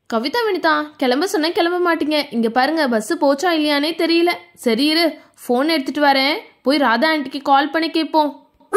கவிதா வினிதா கிளம்ப சொன்னா கிளம்ப மாட்டீங்க இங்க பாருங்க பஸ் போச்சா இல்லையானே தெரியல சரி இரு ஃபோன் எடுத்துட்டு வரேன் போய் ராதா ஆண்டிக்கு கால் பண்ணி கேட்போம்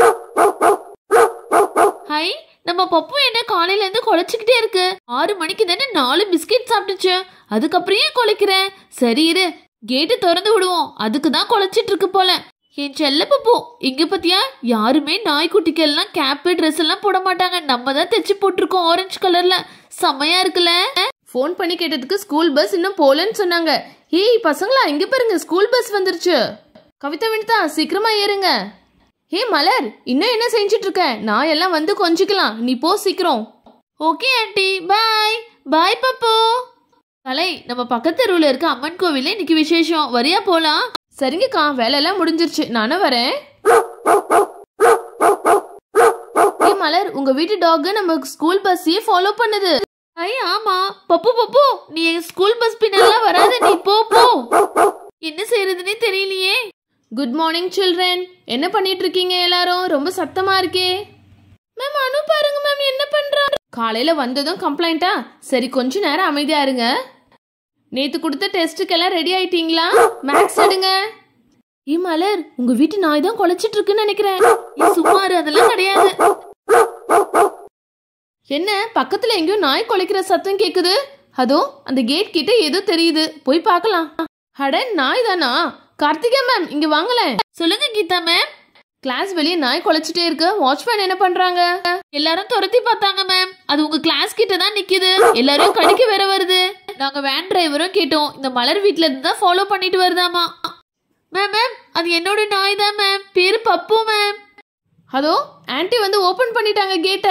ஹை நம்ம பப்பு என்ன காலையில இருந்து குலைச்சுக்கிட்டே இருக்கு ஆறு மணிக்கு தானே நாலு பிஸ்கெட் சாப்பிட்டுச்சு அதுக்கப்புறம் ஏன் குலைக்கிறேன் சரி இரு கேட்டு திறந்து விடுவோம் அதுக்கு தான் குலைச்சிட்டு இருக்கு போல என் செல்ல பப்பு இங்க பத்தியா யாருமே நாய்க்குட்டிக்கு எல்லாம் கேப்பு ட்ரெஸ் எல்லாம் போட மாட்டாங்க நம்ம தான் தைச்சு போட்டிருக்கோம் ஆரஞ்சு கலர்ல செம்மையா இருக்குல்ல ஃபோன் பண்ணி கேட்டதுக்கு ஸ்கூல் பஸ் இன்னும் போலன்னு சொன்னாங்க ஏய் பசங்களா இங்க பாருங்க ஸ்கூல் பஸ் வந்துருச்சு கவிதா வினிதா சீக்கிரமா ஏறுங்க ஏ மலர் இன்னும் என்ன செஞ்சுட்டு இருக்க நான் எல்லாம் வந்து கொஞ்சிக்கலாம் நீ போ சீக்கிரம் ஓகே ஆண்டி பாய் பாய் பப்பு கலை நம்ம பக்கத்து தெருவில் இருக்க அம்மன் கோவில்ல இன்னைக்கு விசேஷம் வரியா போலாம் சரிங்கக்கா வேலையெல்லாம் முடிஞ்சிருச்சு நானும் வரேன் ஏ மலர் உங்க வீட்டு டாக் நம்ம ஸ்கூல் பஸ்ஸையே ஃபாலோ பண்ணுது ஐ ஆமா பப்பு பப்பு நீ என் ஸ்கூல் பஸ் பின்னெல்லாம் வராத நீ போ போ என்ன செய்யறதுன்னே தெரியலையே குட் மார்னிங் சில்ட்ரன் என்ன பண்ணிட்டு இருக்கீங்க எல்லாரும் ரொம்ப சத்தமா இருக்கே மேம் அனு பாருங்க மேம் என்ன பண்றா காலையில வந்ததும் கம்ப்ளைண்டா சரி கொஞ்ச நேரம் அமைதியா இருங்க நேத்து கொடுத்த டெஸ்ட்டுக்கெல்லாம் ரெடி ஆயிட்டீங்களா மேக்ஸ் எடுங்க ஏ மலர் உங்க வீட்டு நாய் தான் குலைச்சிட்டு இருக்குன்னு நினைக்கிறேன் நீ சும்மா இரு, அதெல்லாம் கிடையாது என்ன பக்கத்துல எங்கேயோ நாய் குலைக்கிற சத்தம் கேக்குது அதோ அந்த கேட் கிட்ட ஏதோ தெரியுது போய் பார்க்கலாம் அட நாய் தானா கார்த்திகா மேம் இங்க வாங்களேன் சொல்லுங்க கீதா மேம் கிளாஸ் வெளியே நாய் குலைச்சிட்டே இருக்கு வாட்ச்மேன் என்ன பண்றாங்க எல்லாரும் துரத்தி பார்த்தாங்க மேம் அது உங்க கிளாஸ் கிட்ட தான் நிக்குது எல்லாரும் கடிக்க வேற வருது நாங்க வேன் டிரைவரும் கேட்டோம் இந்த மலர் வீட்ல இருந்து தான் ஃபாலோ பண்ணிட்டு வருதாமா மேம் மேம் அது என்னோட நாய் தான் மேம் பேரு பப்பு மேம் அதோ ஆன்ட்டி வந்து ஓபன் பண்ணிட்டாங்க கேட்ட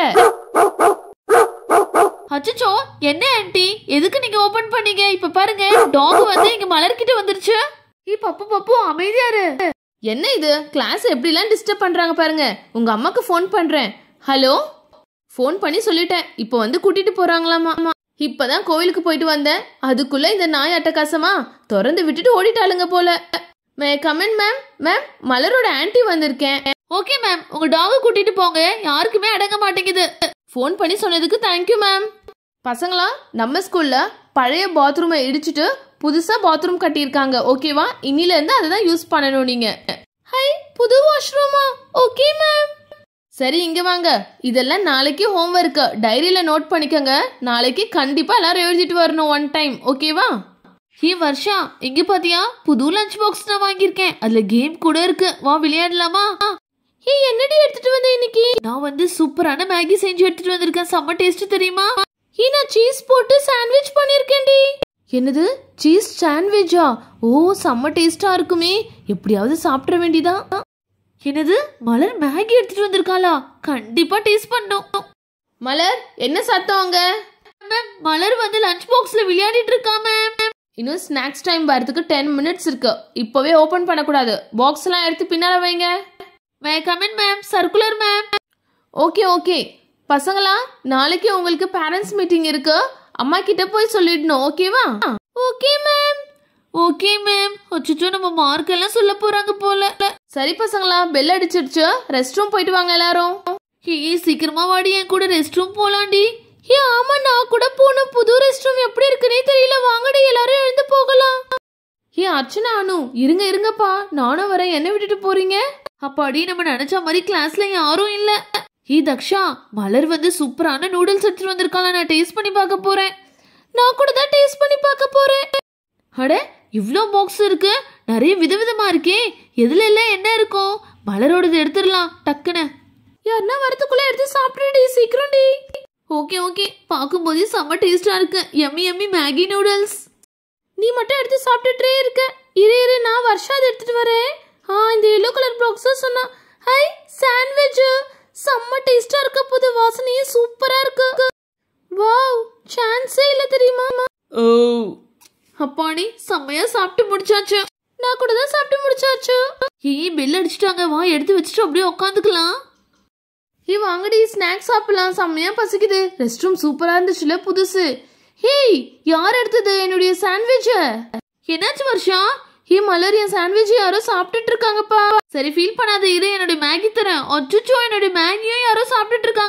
அச்சச்சோ என்ன ஆன்ட்டி எதுக்கு நீங்க ஓபன் பண்ணீங்க இப்ப பாருங்க டாக் வந்து இங்க மலர் கிட்ட வந்துருச்சு ஏ பப்பு பப்பு அமைதியா இரு என்ன இது கிளாஸ் எப்படிலாம் டிஸ்டர்ப் பண்றாங்க பாருங்க உங்க அம்மாக்கு ஃபோன் பண்றேன் ஹலோ ஃபோன் பண்ணி சொல்லிட்டேன் இப்போ வந்து கூட்டிட்டு போறாங்களாமா இப்பதான் கோயிலுக்கு போயிட்டு வந்தேன் அதுக்குள்ள இந்த நாய் அட்டகாசமா திறந்து விட்டுட்டு ஓடிட்டாளுங்க போல மே கமெண்ட் மேம் மேம் மலரோட ஆன்ட்டி வந்திருக்கேன் ஓகே மேம் உங்க டாக கூட்டிட்டு போங்க யாருக்குமே அடங்க மாட்டேங்குது ஃபோன் பண்ணி சொன்னதுக்கு தேங்க்யூ மேம் பசங்களா நம்ம ஸ்கூல்ல பழைய பாத்ரூமை இடிச்சிட்டு புதுசா பாத்ரூம் கட்டியிருக்காங்க ஓகேவா இன்னில இருந்து அதை தான் யூஸ் பண்ணணும் நீங்க ஹை புது வாஷ்ரூமா ஓகே மேம் சரி இங்க வாங்க இதெல்லாம் நாளைக்கு ஹோம்ஒர்க் டைரியில நோட் பண்ணிக்கோங்க நாளைக்கு கண்டிப்பா எல்லாரும் எழுதிட்டு வரணும் ஒன் டைம் ஓகேவா ஏ வர்ஷா இங்க பாத்தியா புது லஞ்ச் பாக்ஸ் நான் வாங்கியிருக்கேன் அதுல கேம் கூட இருக்கு வா விளையாடலாமா ஏய் என்னடி எடுத்துட்டு வந்த இன்னைக்கு நான் வந்து சூப்பரான மேகி செஞ்சு எடுத்துட்டு வந்திருக்கேன் செம்ம டேஸ்ட் தெரியுமா ஏய் நான் சீஸ் போட்டு சாண்ட்விச் பண்ணிருக்கேன்டி என்னது சீஸ் சாண்ட்விச்சா ஓ செம்ம டேஸ்டா இருக்குமே எப்படியாவது சாப்பிட வேண்டியதான் என்னது மலர் மேகி எடுத்துட்டு வந்திருக்காளா கண்டிப்பா டேஸ்ட் பண்ணும் மலர் என்ன சத்தம் அங்க மேம் மலர் வந்து லஞ்ச் பாக்ஸ்ல விளையாடிட்டு இருக்கா மேம் இன்னும் ஸ்நாக்ஸ் டைம் வரதுக்கு டென் மினிட்ஸ் இருக்கு இப்போவே ஓபன் பண்ணக்கூடாது பாக்ஸ் எல்லாம் எடுத்து பின்னால வைங்க may come in ma'am circular ma'am okay okay பசங்களா நாளைக்கு உங்களுக்கு பேரண்ட்ஸ் மீட்டிங் இருக்கு அம்மா கிட்ட போய் சொல்லிடணும் ஓகேவா ஓகே மேம் ஓகே மேம் அச்சோ நம்ம மார்க் எல்லாம் சொல்ல போறாங்க போல சரி பசங்களா பெல் அடிச்சிடுச்சு ரெஸ்ட் ரூம் போயிட்டு வாங்க எல்லாரும் ஏய் சீக்கிரமா வாடி என் கூட ரெஸ்ட் ரூம் போலாண்டி ஏ ஆமா நான் கூட போகணும் புது ரெஸ்ட் ரூம் எப்படி இருக்குன்னே தெரியல வாங்கடி எல்லாரும் எழுந்து போகலாம் ஏ அர்ச்சனா அனு இருங்க இருங்கப்பா நானும் வரேன் என்ன விட்டுட்டு போறீங்க அப்பாடி நம்ம நினைச்ச மாதிரி கிளாஸ்ல யாரும் இல்ல ஏய் தக்ஷா மலர் வந்து சூப்பரான நூடுல்ஸ் எடுத்துட்டு வந்திருக்காளா நான் டேஸ்ட் பண்ணி பார்க்க போறேன் நான் கூட தான் டேஸ்ட் பண்ணி பார்க்க போறேன் அட இவ்ளோ பாக்ஸ் இருக்கு நிறைய விதவிதமா இருக்கே எதுல எல்லாம் என்ன இருக்கும் மலரோடது எடுத்துடலாம் டக்குன்னு யாருன்னா வரதுக்குள்ள எடுத்து சாப்பிடுடி சீக்கிரம்டி ஓகே ஓகே பார்க்கும்போதே செம்ம டேஸ்டா இருக்கு எம்மி எம்மி மேகி நூடுல்ஸ் நீ மட்டும் எடுத்து சாப்பிட்டுட்டே இருக்க இரு இரு நான் வருஷா அதை எடுத்துட்டு வரேன் ஆ இந்த எல்லோ கலர் பாக்ஸும் சொன்னா ஹை சாண்ட்விச் செம்ம டேஸ்டா இருக்க புது வாசனையும் சூப்பரா இருக்கு வாவ் சான்ஸே இல்ல தெரியுமா ஓ அப்பாடி செம்மையா சாப்பிட்டு முடிச்சாச்சு நான் கூட தான் சாப்பிட்டு முடிச்சாச்சு ஏய் பெல் அடிச்சிட்டாங்க வா எடுத்து வச்சுட்டு அப்படியே உட்காந்துக்கலாம் ஏ வாங்கடி ஸ்நாக்ஸ் சாப்பிடலாம் செம்மையா பசிக்குது ரெஸ்ட் ரூம் சூப்பரா இருந்துச்சுல புதுசு ஹேய் யார் எடுத்தது என்னுடைய சாண்ட்விட்ச என்னாச்சு வருஷா ஏ மலர் என் சாண்ட்விச் யாரோ சாப்பிட்டுட்டு இருக்காங்கப்பா சரி ஃபீல் பண்ணாத இரு என்னோட மேகி தரேன் அச்சுச்சோ என்னோட மேகியும் யாரோ சாப்பிட்டுட்டு இருக்காங்க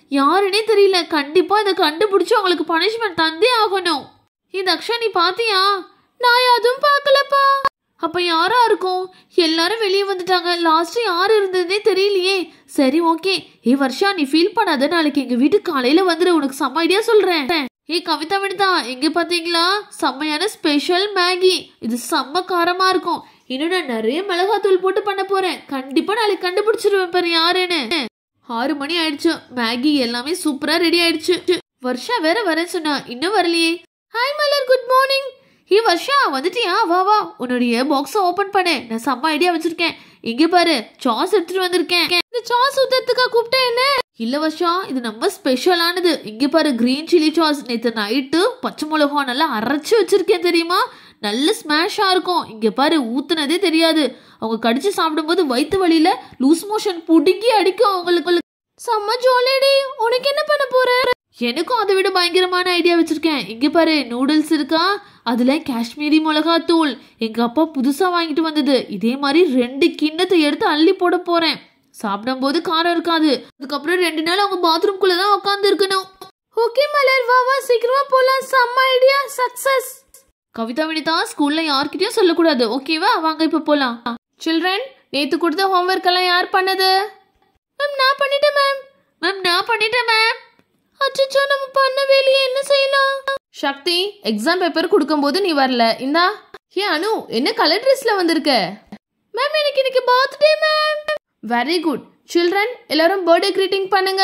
யாருன்னே தெரியல கண்டிப்பா இதை கண்டுபிடிச்சு அவங்களுக்கு பனிஷ்மெண்ட் தந்தே ஆகணும் இந்த அக்ஷா நீ பாத்தியா நான் அதுவும் பார்க்கலப்பா அப்ப யாரா இருக்கும் எல்லாரும் வெளியே வந்துட்டாங்க லாஸ்ட் யார் இருந்ததுனே தெரியலையே சரி ஓகே ஏ வர்ஷா நீ ஃபீல் பண்ணாத நாளைக்கு எங்க வீட்டுக்கு காலையில வந்துரு உனக்கு செம்ம ஐடியா சொல்றேன் ஏ கவிதா விடுதா எங்க பாத்தீங்களா செம்மையான ஸ்பெஷல் மேகி இது செம்ம காரமா இருக்கும் இன்னும் நான் நிறைய மிளகாத்தூள் போட்டு பண்ண போறேன் கண்டிப்பா நாளைக்கு கண்டுபிடிச்சிருவேன் பாரு யாருன்னு ஆறு மணி ஆயிடுச்சு மேகி எல்லாமே சூப்பரா ரெடி ஆயிடுச்சு வர்ஷா வேற வரேன்னு சொன்னா இன்னும் வரலையே hi Malar good morning hey Varsha வந்துட்டியா வா வா உன்னுடைய பாக்ஸை ஓபன் பண்ணு நான் செம்ம ஐடியா வச்சிருக்கேன் இங்க பாரு சாஸ் எடுத்துட்டு வந்திருக்கேன் இந்த சாஸ் ஊத்துறதுக்கா கூப்பிட்டேன் என்ன இல்ல வர்ஷா இது நம்ம ஸ்பெஷலானது இங்க பாரு கிரீன் சில்லி சாஸ் நேத்து நைட்டு பச்சை மிளகா நல்லா அரைச்சு வச்சிருக்கேன் தெரியுமா நல்ல ஸ்மாஷா இருக்கும் இங்க பாரு ஊத்துனதே தெரியாது அவங்க கடிச்சு சாப்பிடும்போது வயிற்று வலியில லூஸ் மோஷன் புடுங்கி அடிக்கும் அவங்களுக்கு செம்ம ஜோலியடி உனக்கு என்ன பண்ண போற எனக்கும் அதை விட பயங்கரமான ஐடியா வச்சிருக்கேன் இங்க பாரு நூடுல்ஸ் இருக்கா அதுல காஷ்மீரி மிளகாத்தூள் எங்க அப்பா புதுசா வாங்கிட்டு வந்தது இதே மாதிரி ரெண்டு கிண்ணத்தை எடுத்து அள்ளி போட போறேன் சாப்பிடும்போது காரம் இருக்காது அதுக்கப்புறம் ரெண்டு நாள் அவங்க பாத்ரூம்குள்ள தான் உட்காந்து இருக்கணும் ஓகே மலர் வா வா சீக்கிரமா போலாம் செம்ம ஐடியா சக்சஸ் கவிதா வினிதா ஸ்கூல்ல யார்கிட்டயும் சொல்லக்கூடாது ஓகேவா வாங்க இப்ப போலாம் சில்ட்ரன் நேத்து கொடுத்த ஹோம்ஒர்க் எல்லாம் யார் பண்ணது மேம் நான் பண்ணிட்டேன் மேம் மேம் நான் பண்ணிட்டேன் மேம் அச்சச்சோ நம்ம பண்ண வேலையை என்ன செய்யலாம் சக்தி எக்ஸாம் பேப்பர் கொடுக்கும்போது நீ வரல இந்தா ஏ அனு என்ன கலர் ட்ரெஸ்ல வந்திருக்க மேம் எனக்கு இன்னைக்கு birthday ma'am very good children எல்லாரும் பர்த்டே greeting பண்ணுங்க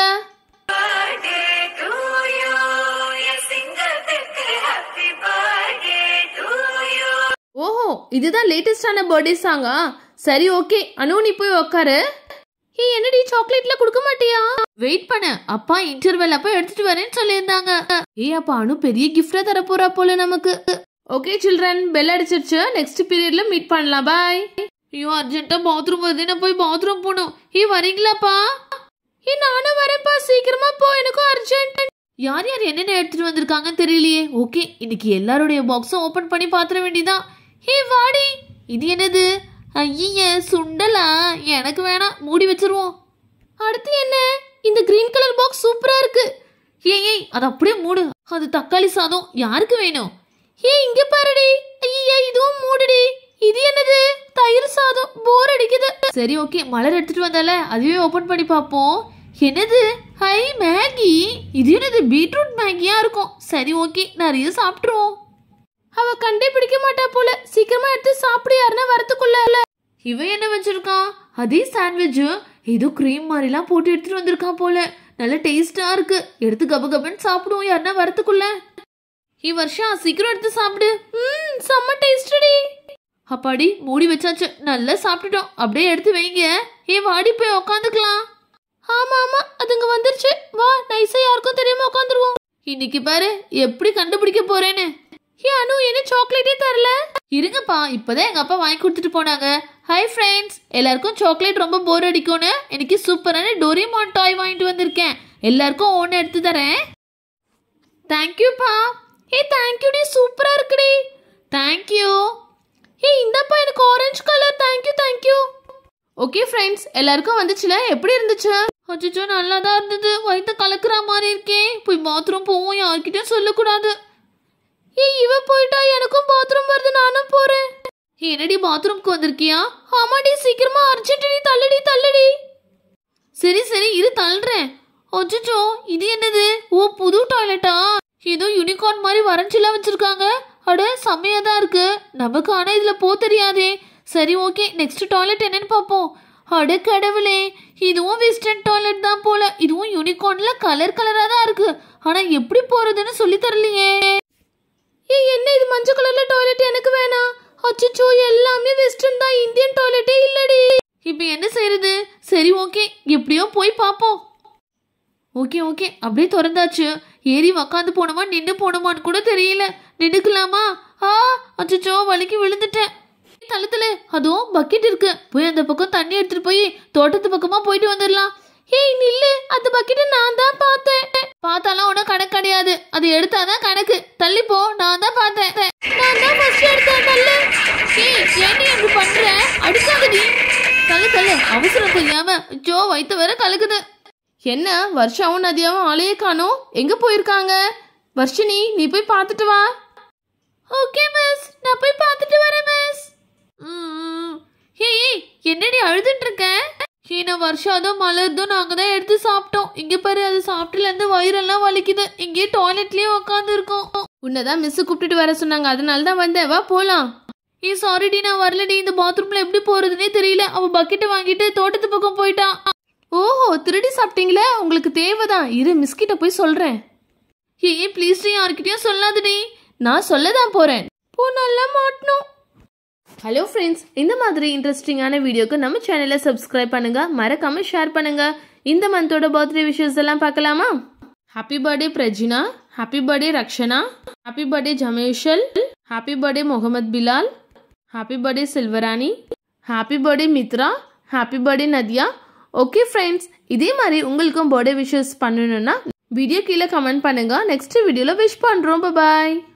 birthday to you. Yes, சிங்கத்துக்கு happy birthday to you. ஓஹோ இதுதான் லேட்டஸ்டான பர்த்டே சாங்கா சரி ஓகே அனு நீ போய் உக்காரு ஏ என்னடி சாக்லேட்ல கொடுக்க மாட்டியா வெயிட் பண்ண அப்பா இன்டர்வெல் அப்ப எடுத்துட்டு வரேன்னு சொல்லியிருந்தாங்க ஏ அப்பா அனு பெரிய கிஃப்டா தர போறா போல நமக்கு ஓகே சில்ட்ரன் பெல் அடிச்சிருச்சு நெக்ஸ்ட் பீரியட்ல மீட் பண்ணலாம் பாய் ஐயோ அர்ஜென்ட்டா பாத்ரூம் வருது நான் போய் பாத்ரூம் போகணும் ஏ வரீங்களாப்பா ஏ நானும் வரேன்ப்பா சீக்கிரமா போ எனக்கும் அர்ஜென்ட் யார் யார் என்னென்ன எடுத்துட்டு வந்திருக்காங்கன்னு தெரியலையே ஓகே இன்னைக்கு எல்லாருடைய பாக்ஸும் ஓபன் பண்ணி பாத்திர வேண்டியதான் ஹே வாடி இது என்னது ஐய சுண்டலா எனக்கு வேணாம் மூடி வச்சிருவோம் அடுத்து என்ன இந்த கிரீன் கலர் பாக்ஸ் சூப்பரா இருக்கு ஏய் ஏய் அது அப்படியே மூடு அது தக்காளி சாதம் யாருக்கு வேணும் ஏ இங்க பாருடி ஐயா இதுவும் மூடுடி இது என்னது தயிர் சாதம் போர் அடிக்குது சரி ஓகே மலர் எடுத்துட்டு வந்தால அதுவே ஓபன் பண்ணி பார்ப்போம் என்னது ஹை மேகி இது என்னது பீட்ரூட் மேகியா இருக்கும் சரி ஓகே நிறைய சாப்பிட்டுருவோம் அவ கண்டே பிடிக்க மாட்டா போல சீக்கிரமா எடுத்து சாப்பிடு யாருன்னா வரதுக்குள்ள இவன் என்ன வச்சிருக்கான் அதே சாண்ட்விச் ஏதோ க்ரீம் மாதிரிலாம் போட்டு எடுத்துட்டு வந்திருக்கான் போல நல்ல டேஸ்டா இருக்கு எடுத்து கப கபன்னு சாப்பிடுவோம் யாருன்னா வரத்துக்குள்ள இ வருஷா சீக்கிரம் எடுத்து சாப்பிடு ம் செம்ம டேஸ்டடி அப்பாடி மூடி வச்சாச்சு நல்லா சாப்பிட்டுட்டோம் அப்படியே எடுத்து வைங்க ஏ வாடி போய் உக்காந்துக்கலாம் ஆமா ஆமா அதுங்க வந்துருச்சு வா நைஸா யாருக்கும் தெரியாம உட்காந்துருவோம் இன்னைக்கு பாரு எப்படி கண்டுபிடிக்க போறேன்னு ஏ அனு என்ன சாக்லேட்டே தரல இருங்கப்பா இப்பதான் எங்க அப்பா வாங்கி கொடுத்துட்டு போனாங்க ஹாய் ஃப்ரெண்ட்ஸ் எல்லாருக்கும் சாக்லேட் ரொம்ப போர் அடிக்கும்னு எனக்கு சூப்பரான டோரிமான் டாய் வாங்கிட்டு வந்திருக்கேன் எல்லாருக்கும் ஒன்று எடுத்து தரேன் தேங்க்யூப்பா ஏ தேங்க்யூடி சூப்பரா இருக்குடி தேங்க்யூ ஏ இந்தப்பா எனக்கு orange colour thank you thank you okay friends எல்லாருக்கும் வந்துச்சுல எப்படி இருந்துச்சு அச்சோ நல்லா தான் இருந்தது வயிற்று கலக்குற மாதிரி இருக்கே போய் பாத்ரூம் போவோம் யார்கிட்டயும் சொல்லக்கூடாது ஏ இவ போயிட்டா எனக்கும் பாத்ரூம் வருது நானும் போறேன் ஏய், என்னடி பாத்ரூம்க்கு வந்திருக்கியா ஆமாடி சீக்கிரமா அர்ஜென்டடி தள்ளுடி தள்ளுடி சரி சரி இரு தள்ளுறேன் அச்சோ இது என்னது ஓ புது டாய்லெட்டா ஏதோ யூனிகார்ன் மாதிரி வரைஞ்சிலாம் வச்சிருக்காங்க அட செம்மையா தான் இருக்கு நமக்கு ஆனா இதுல போ தெரியாதே சரி ஓகே நெக்ஸ்ட் டாய்லெட் என்னன்னு பார்ப்போம் அட கடவுளே இதுவும் வெஸ்டர்ன் டாய்லெட் தான் போல இதுவும் யூனிகார்ன்ல கலர் கலரா தான் இருக்கு ஆனா எப்படி போறதுன்னு சொல்லி தரலையே ஏ என்ன இது மஞ்சள் கலர்ல டாய்லெட் எனக்கு வேணாம் அச்சச்சோ எல்லாமே வெஸ்டர்ன் தான் இந்தியன் டாய்லெட்டே இல்லடி இப்போ என்ன செய்யறது சரி ஓகே எப்படியோ போய் பார்ப்போம் ஓகே ஓகே அப்படியே திறந்தாச்சு ஏறி உக்காந்து போனோமா நின்று போனோமான்னு கூட தெரியல நின்னுக்கலாமா ஆ அச்சச்சோ வலிக்கு விழுந்துட்டேன் தள்ளத்துல அதுவும் பக்கெட் இருக்கு போய் அந்த பக்கம் தண்ணி எடுத்துட்டு போய் தோட்டத்து பக்கமா போயிட்டு வந்துடலாம் ஏய் நில்லு அந்த பக்கெட்டை நான் தான் பார்த்தேன் பார்த்தாலும் ஒன்றும் கணக்கு கிடையாது அது எடுத்தாதான் கணக்கு தள்ளி போ நான் தான் பார்த்தேன் நான் தான் ஃபர்ஸ்ட் எடுத்தேன் தள்ளு ஏய் ஏன்டி இப்படி பண்ற அடிக்காதடி தள்ளு தள்ளு அவசரம் தெரியாம ஜோ வயித்து வேற கலக்குது என்ன வருஷாவும் நதியாவும் ஆளையே காணோம் எங்க போயிருக்காங்க வர்ஷினி நீ போய் பார்த்துட்டு வா ஓகே மிஸ் நான் போய் பார்த்துட்டு வரேன் மிஸ் ஏய் என்னடி அழுதுட்டு இருக்க ஏன்னா வருஷாதும் மலர்தும் நாங்க தான் எடுத்து சாப்பிட்டோம் இங்க பாரு அது சாப்பிட்டுல இருந்து வயிறெல்லாம் வலிக்குது இங்கே டாய்லெட்லயே உட்காந்து இருக்கோம் உன்னதான் மிஸ் கூப்பிட்டுட்டு வர சொன்னாங்க அதனால தான் வந்தேன் வா போலாம் ஏ சாரிடி நான் வரலடி இந்த பாத்ரூம்ல எப்படி போறதுனே தெரியல அவ பக்கெட்டை வாங்கிட்டு தோட்டத்து பக்கம் போயிட்டான் ஓஹோ திருடி சாப்பிட்டீங்களே உங்களுக்கு தேவைதான் இரு மிஸ்கிட்ட போய் சொல்றேன் ஏய் ப்ளீஸ் யார்கிட்டயும் சொல்லாதடி நான் சொல்லதான் போறேன் போ நல்லா மாட்டணும் ஹலோ ஃப்ரெண்ட்ஸ் இந்த மாதிரி இன்ட்ரெஸ்டிங்கான வீடியோக்கு நம்ம சேனலை சப்ஸ்கிரைப் பண்ணுங்க மறக்காம ஷேர் பண்ணுங்க இந்த மந்தோட பர்த்டே விஷஸ் எல்லாம் பார்க்கலாமா happy birthday Prajina happy birthday Rakshana happy birthday Jameshal happy birthday Mohammed Bilal happy birthday Selvarani happy birthday Mithra happy birthday Nadiya okay friends இதே மாதிரி உங்களுக்கும் பர்த்டே விஷஸ் பண்ணணும்னா வீடியோ கீழே கமெண்ட் பண்ணுங்க நெக்ஸ்ட் வீடியோவில் விஷ் பண்ணுறோம் பாய்